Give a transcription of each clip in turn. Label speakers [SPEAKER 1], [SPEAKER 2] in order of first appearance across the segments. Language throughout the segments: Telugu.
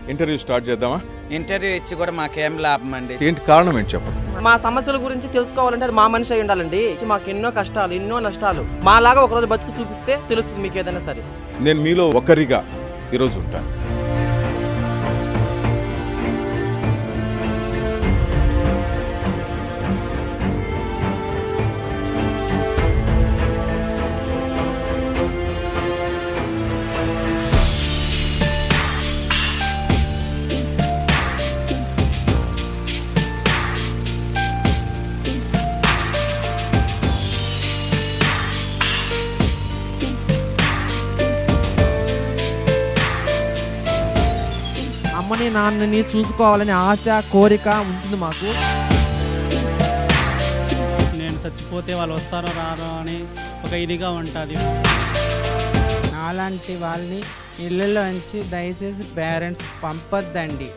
[SPEAKER 1] ఇంటర్వ్యూ స్టార్ట్ చేద్దామా
[SPEAKER 2] ఇంటర్వ్యూ ఇచ్చి కూడా మాకేం లాభం అండి
[SPEAKER 1] ఏంటి కారణం ఏంటి చెప్పండి
[SPEAKER 3] మా సమస్యల గురించి తెలుసుకోవాలంటే అది మా మనిషి అయి ఉండాలండి మాకు ఎన్నో కష్టాలు ఎన్నో నష్టాలు మాలాగా ఒకరోజు బతుకు చూపిస్తే తెలుస్తుంది మీకు ఏదైనా సరే
[SPEAKER 1] నేను మీలో ఒకరిగా ఈరోజు ఉంటాను
[SPEAKER 4] అమ్మని నాన్నని చూసుకోవాలని ఆశ కోరిక ఉంటుంది మాకు
[SPEAKER 5] నేను చచ్చిపోతే వాళ్ళు వస్తారో రారో అని ఒక ఇదిగా ఉంటుంది
[SPEAKER 6] నాలాంటి వాళ్ళని ఇళ్ళలోంచి దయచేసి పేరెంట్స్ పంపొద్దండి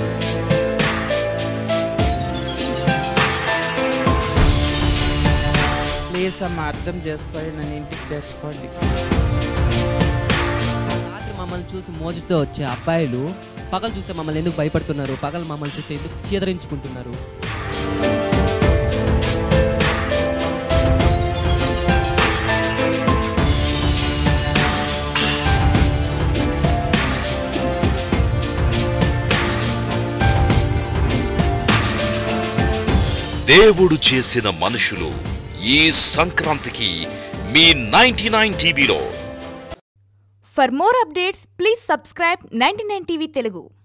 [SPEAKER 6] ప్లీజ్ అమ్మ అర్థం చేసుకొని నన్ను ఇంటికి చేర్చుకోండి
[SPEAKER 7] రాత్రి మమ్మల్ని చూసి మోజుతో వచ్చే అబ్బాయిలు పగలు చూస్తే మమ్మల్ని ఎందుకు భయపడుతున్నారు పగలు మమ్మల్ని చూస్తే ఎందుకు చీదరించుకుంటున్నారు
[SPEAKER 8] దేవుడు చేసిన మనుషులు ఈ సంక్రాంతికి మీ నైన్టీ నైన్ టీవీలో
[SPEAKER 9] For more updates, please subscribe 99 TV Telugu.